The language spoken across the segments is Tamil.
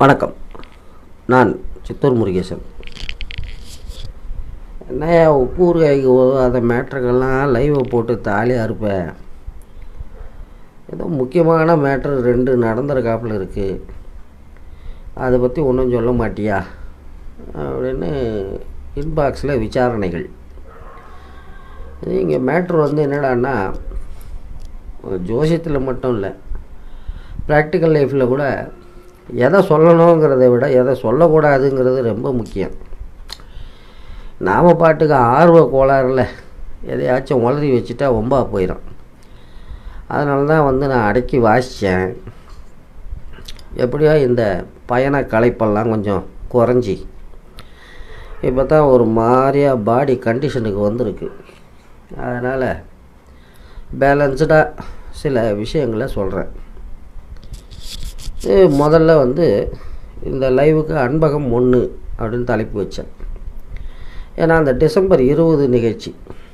வணக்கம் நான் சித்தூர் முருகேசன் என்னையா உப்பு ஊறுகாய்க்கு உதவாத மேட்ருக்கெல்லாம் லைவை போட்டு தாலியாக இருப்பேன் ஏதோ முக்கியமான மேட்ரு ரெண்டு நடந்திருக்காப்புல இருக்குது அதை பற்றி ஒன்றும் சொல்ல மாட்டியா அப்படின்னு இன்பாக்ஸில் விசாரணைகள் இங்கே மேட்ரு வந்து என்னடான்னா ஜோசியத்தில் மட்டும் இல்லை ப்ராக்டிக்கல் லைஃப்பில் கூட எதை சொல்லணுங்கிறத விட எதை சொல்லக்கூடாதுங்கிறது ரொம்ப முக்கியம் நாம் பாட்டுக்கு ஆர்வ கோளாறுல எதையாச்சும் உளறி வச்சுட்டா ஒம்பா போயிடும் அதனால தான் வந்து நான் அடக்கி வாசித்தேன் எப்படியோ இந்த பயண களைப்பெல்லாம் கொஞ்சம் குறைஞ்சி இப்போ தான் ஒரு மாதிரியாக பாடி கண்டிஷனுக்கு வந்திருக்கு அதனால் பேலன்ஸ்டாக சில விஷயங்களை சொல்கிறேன் இது முதல்ல வந்து இந்த லைவுக்கு அன்பகம் ஒன்று அப்படின்னு தலைப்பு வச்சேன் ஏன்னா அந்த டிசம்பர் இருபது நிகழ்ச்சி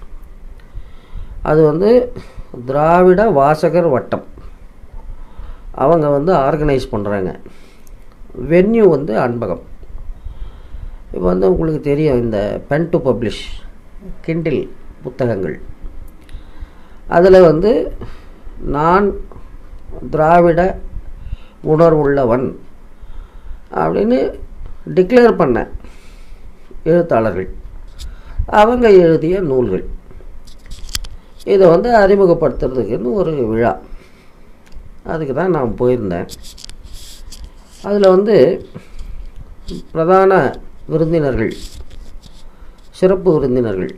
அது வந்து திராவிட வாசகர் வட்டம் அவங்க வந்து ஆர்கனைஸ் பண்ணுறாங்க வென்யூ வந்து அன்பகம் இப்போ வந்து உங்களுக்கு தெரியும் இந்த பென் டு பப்ளிஷ் கிண்டில் புத்தகங்கள் அதில் வந்து நான் திராவிட உணர்வுள்ளவன் அப்படின்னு டிக்ளேர் பண்ணேன் எழுத்தாளர்கள் அவங்க எழுதிய நூல்கள் இதை வந்து அறிமுகப்படுத்துறதுக்குன்னு ஒரு விழா அதுக்கு தான் நான் போயிருந்தேன் அதில் வந்து பிரதான விருந்தினர்கள் சிறப்பு விருந்தினர்கள்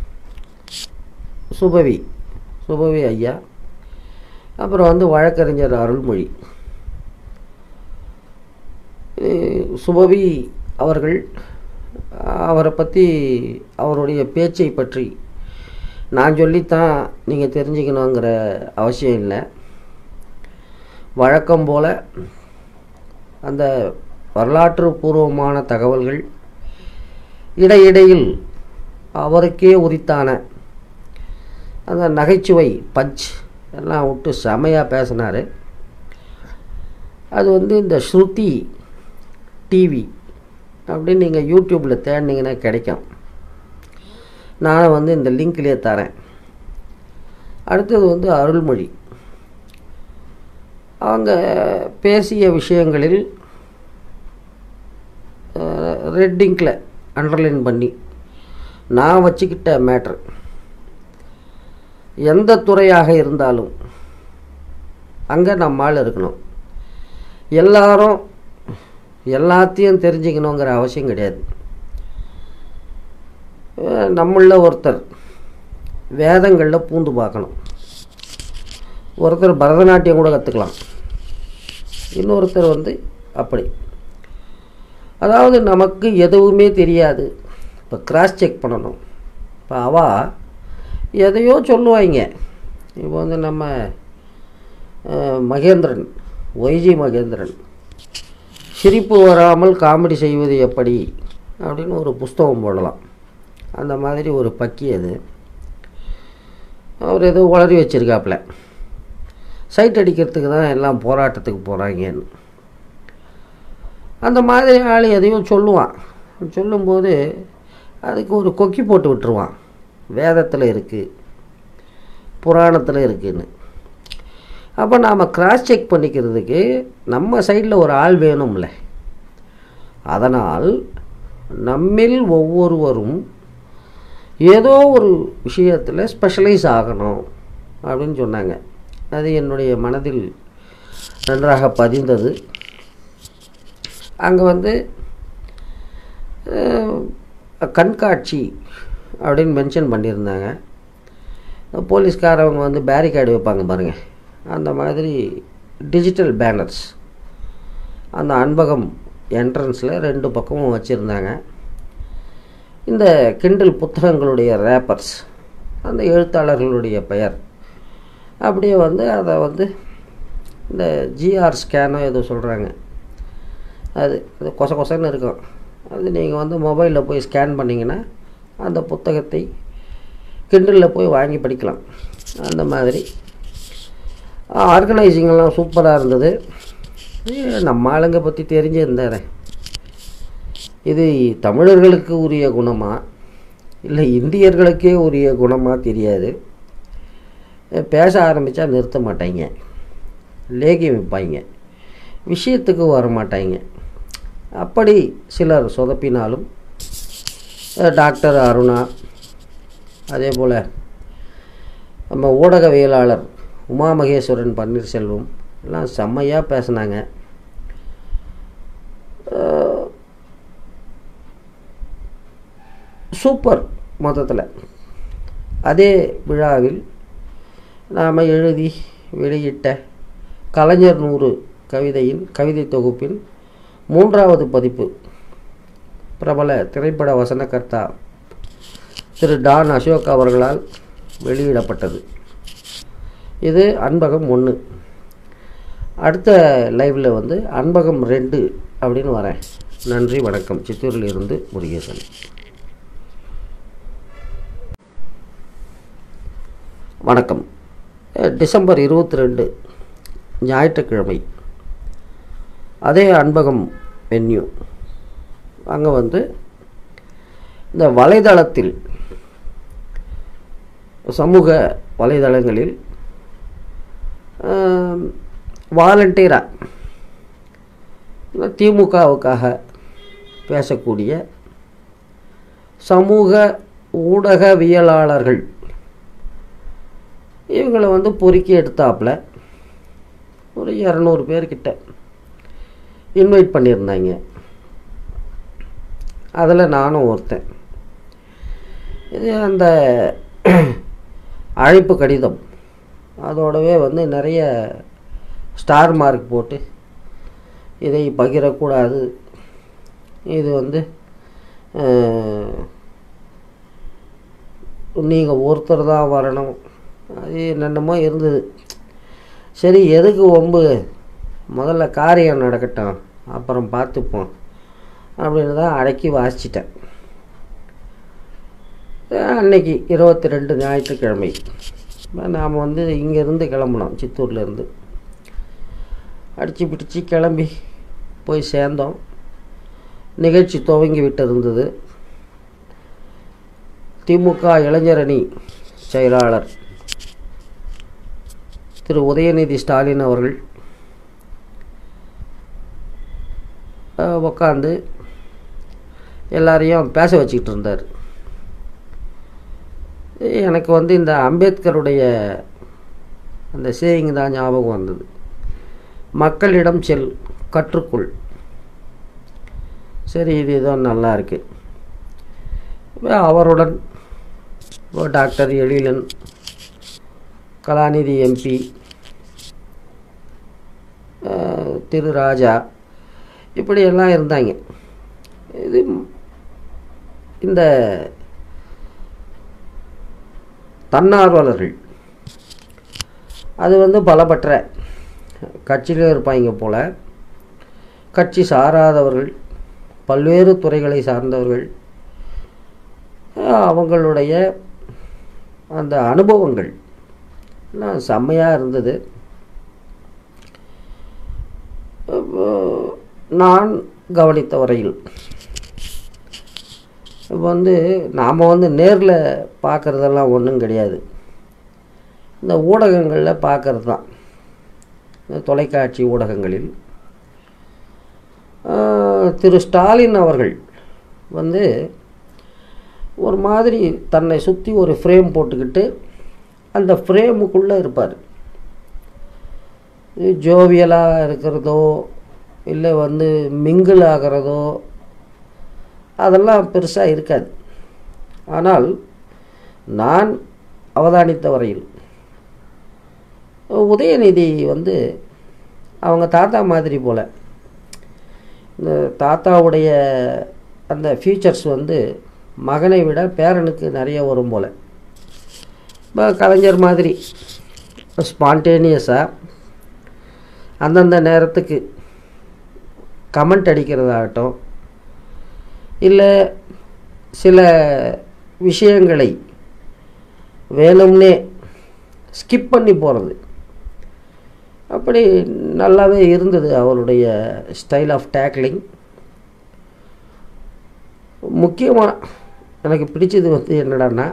சுபவி சுபவி ஐயா அப்புறம் வந்து வழக்கறிஞர் அருள்மொழி சுபவி அவர்கள் அவரை பற்றி அவருடைய பேச்சை பற்றி நான் சொல்லித்தான் நீங்கள் தெரிஞ்சுக்கணுங்கிற அவசியம் இல்லை வழக்கம் போல் அந்த வரலாற்று பூர்வமான தகவல்கள் இடையிடையில் அவருக்கே உரித்தான அந்த நகைச்சுவை பஞ்ச் எல்லாம் விட்டு செமையாக பேசினார் அது வந்து இந்த ஸ்ருதி டிவி அப்படின்னு நீங்கள் யூடியூப்பில் தேடினீங்கன்னா கிடைக்கும் நானும் வந்து இந்த லிங்க்லேயே தரேன் அடுத்தது வந்து அருள்மொழி அவங்க பேசிய விஷயங்களில் ரெட் இங்கில் அண்டர்லைன் பண்ணி நான் வச்சுக்கிட்ட மேட்ரு எந்த துறையாக இருந்தாலும் அங்கே நம்மால் இருக்கணும் எல்லாரும் எல்லாத்தையும் தெரிஞ்சுக்கணுங்கிற அவசியம் கிடையாது நம்மள ஒருத்தர் வேதங்களில் பூந்து பார்க்கணும் ஒருத்தர் பரதநாட்டியம் கூட கற்றுக்கலாம் இன்னொருத்தர் வந்து அப்படி அதாவது நமக்கு எதுவுமே தெரியாது இப்போ கிராஸ் செக் பண்ணணும் இப்போ அவா எதையோ சொல்லுவாங்க இப்போ வந்து நம்ம மகேந்திரன் ஒய்ஜி மகேந்திரன் சிரிப்பு வராமல் காமெடி செய்வது எப்படி அப்படின்னு ஒரு புஸ்தகம் போடலாம் அந்த மாதிரி ஒரு பக்கி அது அவர் ஏதோ உளறி வச்சுருக்காப்புல சைட் அடிக்கிறதுக்கு தான் எல்லாம் போராட்டத்துக்கு போகிறாங்கன்னு அந்த மாதிரி ஆள் எதையும் சொல்லுவான் சொல்லும்போது அதுக்கு ஒரு கொக்கி போட்டு விட்டுருவான் வேதத்தில் இருக்குது புராணத்தில் இருக்குதுன்னு அப்போ நாம் கிராஸ் செக் பண்ணிக்கிறதுக்கு நம்ம சைடில் ஒரு ஆள் வேணும்ல அதனால் நம்மில் ஒவ்வொருவரும் ஏதோ ஒரு விஷயத்தில் ஸ்பெஷலைஸ் ஆகணும் அப்படின்னு சொன்னாங்க அது என்னுடைய மனதில் நன்றாக பதிந்தது அங்கே வந்து கண்காட்சி அப்படின்னு மென்ஷன் பண்ணியிருந்தாங்க போலீஸ்காரவங்க வந்து பேரிகேடு வைப்பாங்க பாருங்கள் அந்த மாதிரி டிஜிட்டல் பேனர்ஸ் அந்த அன்பகம் என்ட்ரன்ஸில் ரெண்டு பக்கமும் வச்சுருந்தாங்க இந்த கிண்டில் புத்தகங்களுடைய ரேப்பர்ஸ் அந்த எழுத்தாளர்களுடைய பெயர் அப்படியே வந்து அதை வந்து இந்த ஜிஆர் ஸ்கேனோ ஏதோ சொல்கிறாங்க அது அது கொச கொசன்னு இருக்கும் அது நீங்கள் வந்து மொபைலில் போய் ஸ்கேன் பண்ணிங்கன்னா அந்த புத்தகத்தை கிண்டலில் போய் வாங்கி படிக்கலாம் அந்த மாதிரி ஆர்கனைசிங்கெல்லாம் சூப்பராக இருந்தது இது நம்ம ஆளுங்க பற்றி தெரிஞ்சிருந்தாரே இது தமிழர்களுக்கு உரிய குணமா இல்லை இந்தியர்களுக்கே உரிய குணமா தெரியாது பேச ஆரம்பித்தா நிறுத்த மாட்டாங்க லேகியம் வைப்பாங்க விஷயத்துக்கு வர மாட்டாங்க அப்படி சிலர் சொதப்பினாலும் அஹ் டாக்டர் அருணா அதே போல் நம்ம ஊடகவியலாளர் உமா மகேஸ்வரன் பன்னீர்செல்வம் எல்லாம் செம்மையாக பேசினாங்க அஹ் சூப்பர் மொத்தத்தில் அதே விழாவில் நாம் எழுதி வெளியிட்ட கலைஞர் நூறு கவிதையின் கவிதை தொகுப்பின் மூன்றாவது பதிப்பு பிரபல திரைப்பட வசனகர்த்தா திரு டான் அசோக் அவர்களால் வெளியிடப்பட்டது இது அன்பகம் ஒன்று அடுத்த லைவில் வந்து அன்பகம் ரெண்டு அப்படின்னு வரேன் நன்றி வணக்கம் சித்தூரில் இருந்து முருகேசன் வணக்கம் அஹ் டிசம்பர் இருபத்தி ரெண்டு ஞாயிற்றுக்கிழமை அதே அன்பகம் வென்யூ அங்கே வந்து இந்த வலைதளத்தில் சமூக வலைதளங்களில் வாலண்டியராக திமுகவுக்காக பேசக்கூடிய சமூக ஊடகவியலாளர்கள் இவங்களை வந்து பொறுக்கி எடுத்தாப்புல ஒரு இரநூறு பேர்கிட்ட இன்வைட் பண்ணியிருந்தாங்க அதில் நானும் ஒருத்தன் இது அந்த அழைப்பு கடிதம் அதோடவே வந்து நிறைய ஸ்டார் மார்க் போட்டு இதை பகிரக்கூடாது இது வந்து நீங்கள் ஒருத்தர் தான் வரணும் அது என்னென்னமோ இருந்தது சரி எதுக்கு ஒம்பு முதல்ல காரியம் நடக்கட்டும் அப்புறம் பார்த்துப்போம் அப்படின்னு தான் அடக்கி வாசிச்சிட்டேன் அன்னைக்கு இருபத்தி ரெண்டு ஞாயிற்றுக்கிழமை நாம் வந்து இங்கேருந்து கிளம்புனோம் சித்தூர்லேருந்து அடித்து பிடிச்சி கிளம்பி போய் சேர்ந்தோம் நிகழ்ச்சி துவங்கி விட்டு இருந்தது திமுக இளைஞரணி செயலாளர் திரு உதயநிதி ஸ்டாலின் அவர்கள் உட்காந்து எல்லாரையும் பேச வச்சுக்கிட்டு இருந்தார் எனக்கு வந்து இந்த அம்பேத்கருடைய அந்த சேயிங் தான் ஞாபகம் வந்தது மக்களிடம் செல் கற்றுக்கொள் சரி இது ஏதோ நல்லா இருக்கு அவருடன் டாக்டர் எழிலன் கலாநிதி எம்பி திரு ராஜா இப்படி எல்லாம் இருந்தாங்க இது இந்த தன்னார்வலர்கள் அது வந்து பலப்பற்ற கட்சியிலும் இருப்பாங்க போல் கட்சி சாராதவர்கள் பல்வேறு துறைகளை சார்ந்தவர்கள் அவங்களுடைய அந்த அனுபவங்கள் எல்லாம் செம்மையாக இருந்தது நான் கவனித்த வரையில் வந்து நாம் வந்து நேரில் பார்க்குறதெல்லாம் ஒன்றும் கிடையாது இந்த ஊடகங்களில் பார்க்குறது தான் இந்த தொலைக்காட்சி ஊடகங்களில் திரு ஸ்டாலின் அவர்கள் வந்து ஒரு மாதிரி தன்னை சுற்றி ஒரு ஃப்ரேம் போட்டுக்கிட்டு அந்த ஃப்ரேமுக்குள்ளே இருப்பார் ஜோவியலாக இருக்கிறதோ இல்லை வந்து மிங்கிள் ஆகிறதோ அதெல்லாம் பெருசாக இருக்காது ஆனால் நான் அவதானித்த வரையில் உதயநிதி வந்து அவங்க தாத்தா மாதிரி போல் இந்த தாத்தாவுடைய அந்த ஃபீச்சர்ஸ் வந்து மகனை விட பேரனுக்கு நிறைய வரும் போல் இப்போ கலைஞர் மாதிரி ஸ்பான்டேனியஸாக அந்தந்த நேரத்துக்கு கமெண்ட் அடிக்கிறதாகட்டும் இல்லை சில விஷயங்களை வேணும்னே ஸ்கிப் பண்ணி போகிறது அப்படி நல்லாவே இருந்தது அவருடைய ஸ்டைல் ஆஃப் டேக்லிங் முக்கியமாக எனக்கு பிடிச்சது வந்து என்னடான்னா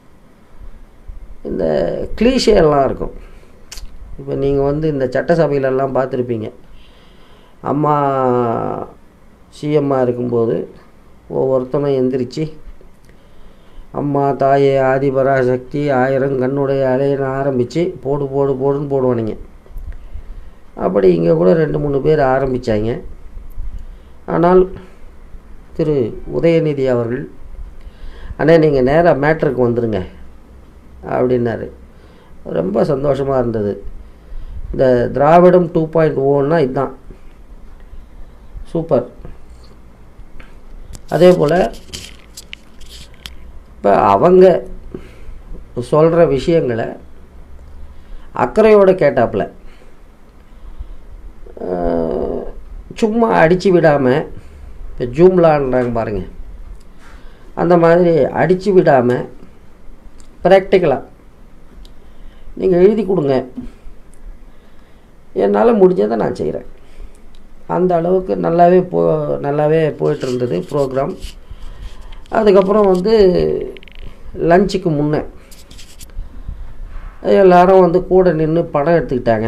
இந்த கிளீஷே எல்லாம் இருக்கும் இப்போ நீங்கள் வந்து இந்த சட்டசபையிலெல்லாம் பார்த்துருப்பீங்க அம்மா சிஎம்மாக இருக்கும்போது ஒவ்வொருத்தனும் எந்திரிச்சு அம்மா தாயே ஆதிபராசக்தி ஆயிரம் கண்ணுடைய அலையன்னு ஆரம்பித்து போடு போடு போடுன்னு போடுவானுங்க அப்படி இங்கே கூட ரெண்டு மூணு பேர் ஆரம்பித்தாங்க ஆனால் திரு உதயநிதி அவர்கள் அண்ணே நீங்கள் நேராக மேட்ருக்கு வந்துடுங்க அப்படின்னாரு ரொம்ப சந்தோஷமாக இருந்தது இந்த திராவிடம் டூ பாயிண்ட் ஓன்னா இதுதான் சூப்பர் அதே போல் இப்போ அவங்க சொல்கிற விஷயங்களை அக்கறையோடு கேட்டாப்புல அஹ், சும்மா அடித்து விடாமல் இப்போ ஜூம்லான்றாங்க பாருங்கள் அந்த மாதிரி அடித்து விடாமல் ப்ராக்டிக்கலாக நீங்கள் எழுதி கொடுங்க என்னால் முடிஞ்சதை நான் செய்கிறேன் அந்த அளவுக்கு நல்லாவே போ நல்லாவே போயிட்டு இருந்தது ப்ரோக்ராம் அதுக்கப்புறம் வந்து லஞ்சுக்கு முன்னே எல்லாரும் வந்து கூட நின்று படம் எடுத்துக்கிட்டாங்க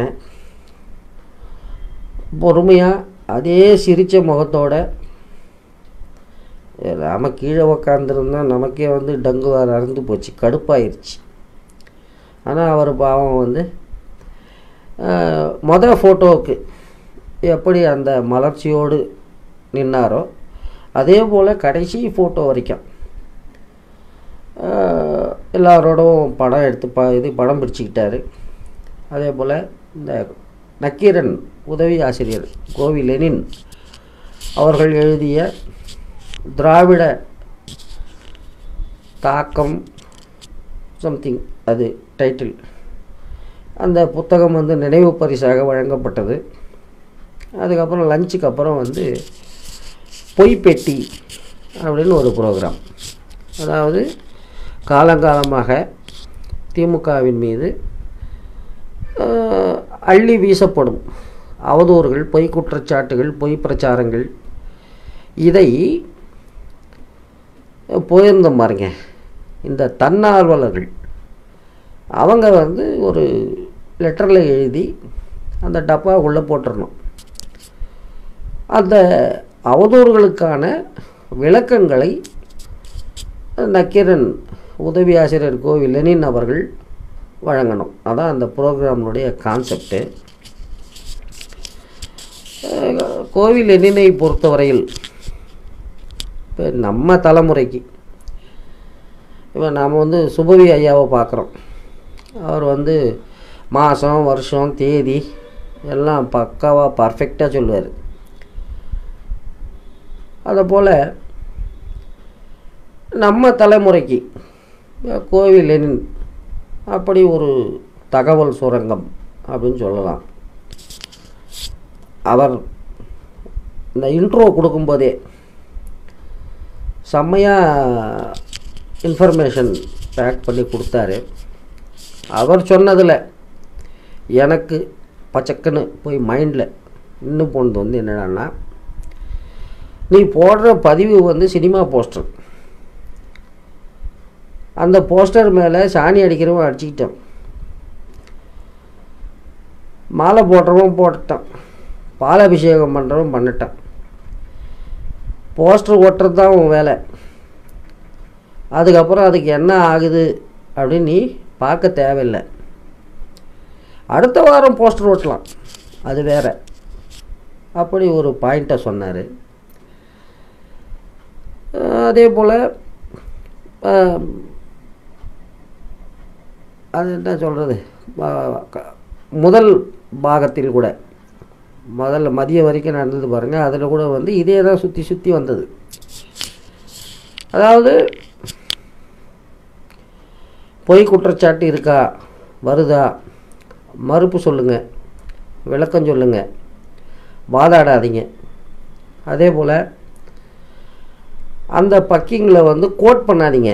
பொறுமையாக அதே சிரித்த முகத்தோட நாம கீழே உக்காந்துருந்தா நமக்கே வந்து டங்கு வர அறந்து போச்சு கடுப்பாயிருச்சு ஆனால் அவர் பாவம் வந்து ஆஹ், மொத ஃபோட்டோவுக்கு எப்படி அந்த மலர்ச்சியோடு நின்னாரோ அதே போல் கடைசி ஃபோட்டோ வரைக்கும் ஆஹ், எல்லாரோடும் படம் எடுத்து ப இது படம் பிடிச்சிக்கிட்டாரு அதே போல் இந்த நக்கீரன் உதவி ஆசிரியர் கோவி லெனின் அவர்கள் எழுதிய திராவிட தாக்கம் சம்திங் அது டைட்டில் அந்த புத்தகம் வந்து நினைவு பரிசாக வழங்கப்பட்டது அதுக்கப்புறம் லஞ்சுக்கு அப்புறம் வந்து பொய்ப்பெட்டி அப்படின்னு ஒரு ப்ரோக்ராம் அதாவது காலங்காலமாக திமுகவின் மீது ஆஹ், அள்ளி வீசப்படும் அவதூறுகள் பொய் குற்றச்சாட்டுகள் பொய் பிரச்சாரங்கள் இதை போயிருந்தோம் பாருங்க இந்த தன்னார்வலர்கள் அவங்க வந்து ஒரு லெட்டரில் எழுதி அந்த டப்பாவுக்குள்ளே போட்டுறணும் அந்த அவதூறுகளுக்கான விளக்கங்களை நக்கீரன் உதவி ஆசிரியர் கோவில் லெனின் அவர்கள் வழங்கணும் அதான் அந்த ப்ரோக்ராமினுடைய கான்செப்டு கோவில் லெனினை பொறுத்தவரையில் இப்போ நம்ம தலைமுறைக்கு இப்போ நாம் வந்து சுபவி ஐயாவை பார்க்குறோம் அவர் வந்து மாதம் வருஷம் தேதி எல்லாம் பக்காவாக பர்ஃபெக்டாக சொல்லுவார் அதை போல் நம்ம தலைமுறைக்கு கோவில் லெனின் அப்படி ஒரு தகவல் சுரங்கம் அப்படின்னு சொல்லலாம் அவர் இந்த இன்ட்ரோ கொடுக்கும்போதே செம்மையாக இன்ஃபர்மேஷன் பேக் பண்ணி கொடுத்தாரு அவர் சொன்னதில் எனக்கு பச்சக்குன்னு போய் மைண்டில் இன்னும் போனது வந்து என்னடான்னா நீ போடுற பதிவு வந்து சினிமா போஸ்டர் அந்த போஸ்டர் மேலே சாணி அடிக்கிறவன் அடிச்சுக்கிட்டான் மாலை போடுறவன் போட்டுட்டான் பாலாபிஷேகம் பண்ணுறவன் பண்ணிட்டான் போஸ்டர் ஒட்டுறது தான் உன் வேலை அதுக்கப்புறம் அதுக்கு என்ன ஆகுது அப்படின்னு நீ பார்க்க தேவையில்லை அடுத்த வாரம் போஸ்டர் ஓட்டலாம் அது வேற அப்படி ஒரு பாயிண்ட்டை சொன்னார் அதே போல் அது என்ன சொல்கிறது முதல் பாகத்தில் கூட முதல்ல மதியம் வரைக்கும் நடந்தது பாருங்கள் அதில் கூட வந்து இதே தான் சுற்றி சுற்றி வந்தது அதாவது பொய் குற்றச்சாட்டு இருக்கா வருதா மறுப்பு சொல்லுங்கள் விளக்கம் சொல்லுங்கள் வாதாடாதீங்க அதே போல் அந்த பக்கிங்கில் வந்து கோட் பண்ணாதீங்க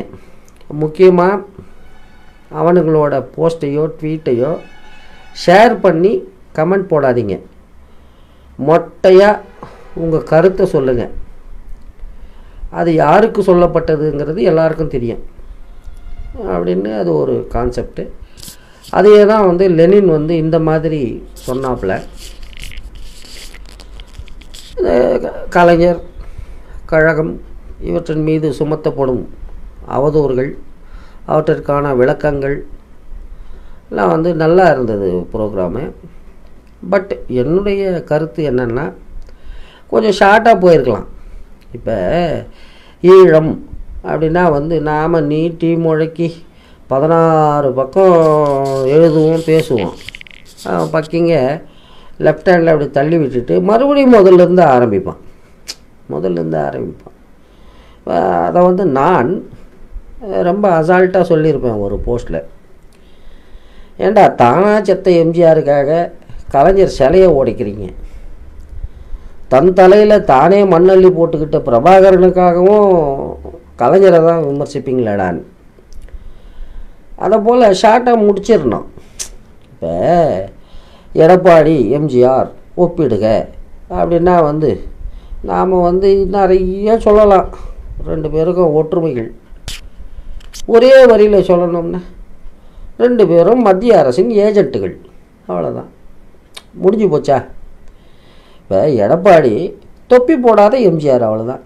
முக்கியமாக அவனுங்களோட போஸ்ட்டையோ ட்வீட்டையோ ஷேர் பண்ணி கமெண்ட் போடாதீங்க மொட்டையாக உங்கள் கருத்தை சொல்லுங்கள் அது யாருக்கு சொல்லப்பட்டதுங்கிறது எல்லாருக்கும் தெரியும் அப்படின்னு அது ஒரு கான்செப்டு அதையே தான் வந்து லெனின் வந்து இந்த மாதிரி சொன்னாப்புல அஹ் கலைஞர் கழகம் இவற்றின் மீது சுமத்தப்படும் அவதூறுகள் அவற்றிற்கான விளக்கங்கள் எல்லாம் வந்து நல்லா இருந்தது ப்ரோக்ராமு பட் என்னுடைய கருத்து என்னென்னா கொஞ்சம் ஷார்ட்டாக போயிருக்கலாம் இப்போ ஈழம் அப்படின்னா வந்து நாம் நீட்டி முழக்கி பதினாறு பக்கம் எழுதுவோம் பேசுவோம் அவன் பக்கிங்க லெஃப்ட் ஹேண்டில் அப்படி தள்ளி விட்டுட்டு மறுபடியும் முதல்ல இருந்து ஆரம்பிப்பான் முதல்ல இருந்து ஆரம்பிப்பான் இப்ப அதை வந்து நான் அஹ், ரொம்ப அசால்ட்டாக சொல்லியிருப்பேன் ஒரு போஸ்ட்டில் ஏண்டா தானா செத்த எம்ஜிஆருக்காக கலைஞர் சிலையை உடைக்கிறீங்க தன் தலையில் தானே மண்ணள்ளி போட்டுக்கிட்ட பிரபாகரனுக்காகவும் கலைஞரை தான் விமர்சிப்பீங்களேடான்னு அதை போல் ஷார்ட்டாக முடிச்சிடணும் இப்போ எடப்பாடி எம்ஜிஆர் ஒப்பிடுக அப்படின்னா வந்து நாம் வந்து நிறைய சொல்லலாம் ரெண்டு பேருக்கும் ஒற்றுமைகள் ஒரே வரியில் சொல்லணும்னா ரெண்டு பேரும் மத்திய அரசின் ஏஜென்ட்டுகள் அவ்வளோதான் முடிஞ்சு போச்சா இப்போ எடப்பாடி தொப்பி போடாத எம்ஜிஆர் அவ்வளோதான்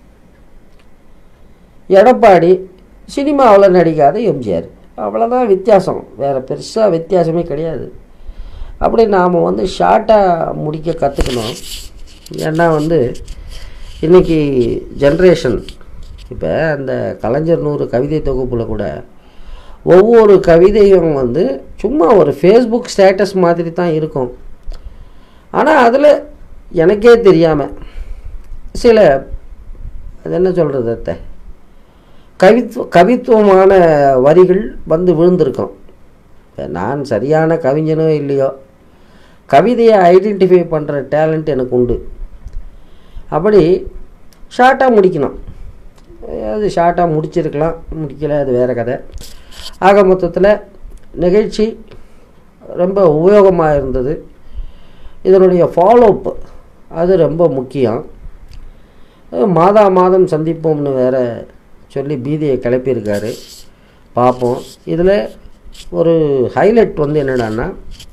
எடப்பாடி சினிமாவில் நடிக்காத எம்ஜிஆர் அவ்வளோதான் வித்தியாசம் வேறு பெருசாக வித்தியாசமே கிடையாது அப்படி நாம் வந்து ஷார்ட்டாக முடிக்க கற்றுக்கணும் ஏன்னா வந்து இன்றைக்கி ஜென்ரேஷன் இப்போ அந்த கலைஞர் நூறு கவிதை தொகுப்பில் கூட ஒவ்வொரு கவிதையும் வந்து சும்மா ஒரு ஃபேஸ்புக் ஸ்டேட்டஸ் மாதிரி தான் இருக்கும் ஆனால் அதில் எனக்கே தெரியாமல் சில அது என்ன சொல்கிறது அத்தை கவித்துவ கவித்துவமான வரிகள் வந்து விழுந்திருக்கும் இப்ப நான் சரியான கவிஞனோ இல்லையோ கவிதையை ஐடென்டிஃபை பண்ணுற டேலண்ட் எனக்கு உண்டு அப்படி ஷார்ட்டாக முடிக்கணும் அது ஷார்ட்டாக முடிச்சிருக்கலாம் முடிக்கல அது வேறு கதை ஆக மொத்தத்தில் நிகழ்ச்சி ரொம்ப உபயோகமாக இருந்தது இதனுடைய ஃபாலோஅப் அது ரொம்ப முக்கியம் அது மாதா மாதம் சந்திப்போம்னு வேற சொல்லி பீதியை கிளப்பியிருக்காரு பார்ப்போம் இதில் ஒரு ஹைலைட் வந்து என்னடான்னா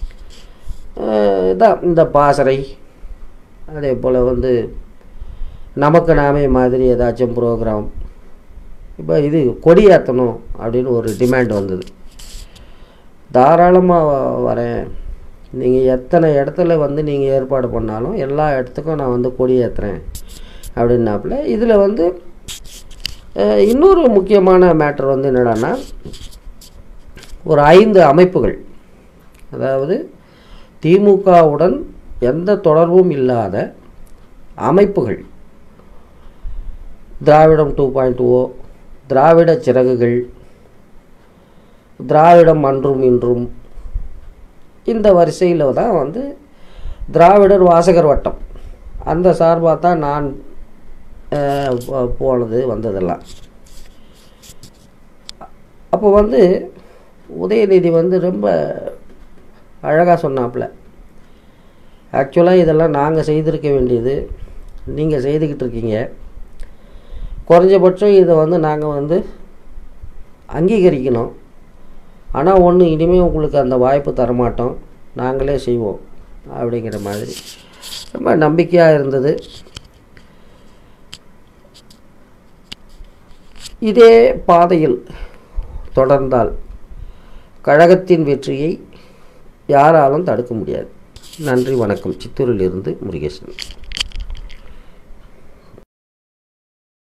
அஹ், இதான் இந்த பாசறை அதே போல் வந்து நமக்கு நாமே மாதிரி ஏதாச்சும் ப்ரோக்ராம் இப்போ இது கொடியேற்றணும் அப்படின்னு ஒரு டிமாண்ட் வந்தது தாராளமாக வரேன் நீங்கள் எத்தனை இடத்துல வந்து நீங்கள் ஏற்பாடு பண்ணாலும் எல்லா இடத்துக்கும் நான் வந்து கொடி ஏற்றுறேன் அப்படின்னாப்புல இதில் வந்து அஹ், இன்னொரு முக்கியமான மேட்டர் வந்து என்னடான்னா ஒரு ஐந்து அமைப்புகள் அதாவது திமுகவுடன் எந்த தொடர்பும் இல்லாத அமைப்புகள் திராவிடம் டூ பாயிண்ட் ஓ திராவிட சிறகுகள் திராவிடம் அன்றும் இன்றும் இந்த வரிசையில் தான் வந்து திராவிடர் வாசகர் வட்டம் அந்த சார்பாக தான் நான் அஹ், போ- போனது வந்ததெல்லாம் அப்போ வந்து உதயநிதி வந்து ரொம்ப அழகாக சொன்னாப்புல ஆக்சுவலாக இதெல்லாம் நாங்கள் செய்திருக்க வேண்டியது நீங்கள் செய்துக்கிட்டு இருக்கீங்க குறைஞ்சபட்சம் இதை வந்து நாங்கள் வந்து அங்கீகரிக்கணும் ஆனால் ஒன்று இனிமேல் உங்களுக்கு அந்த வாய்ப்பு தரமாட்டோம் நாங்களே செய்வோம் அப்படிங்கிற மாதிரி ரொம்ப நம்பிக்கையாக இருந்தது இதே பாதையில் தொடர்ந்தால் கழகத்தின் வெற்றியை யாராலும் தடுக்க முடியாது நன்றி வணக்கம் சித்தூரிலிருந்து முருகேசன்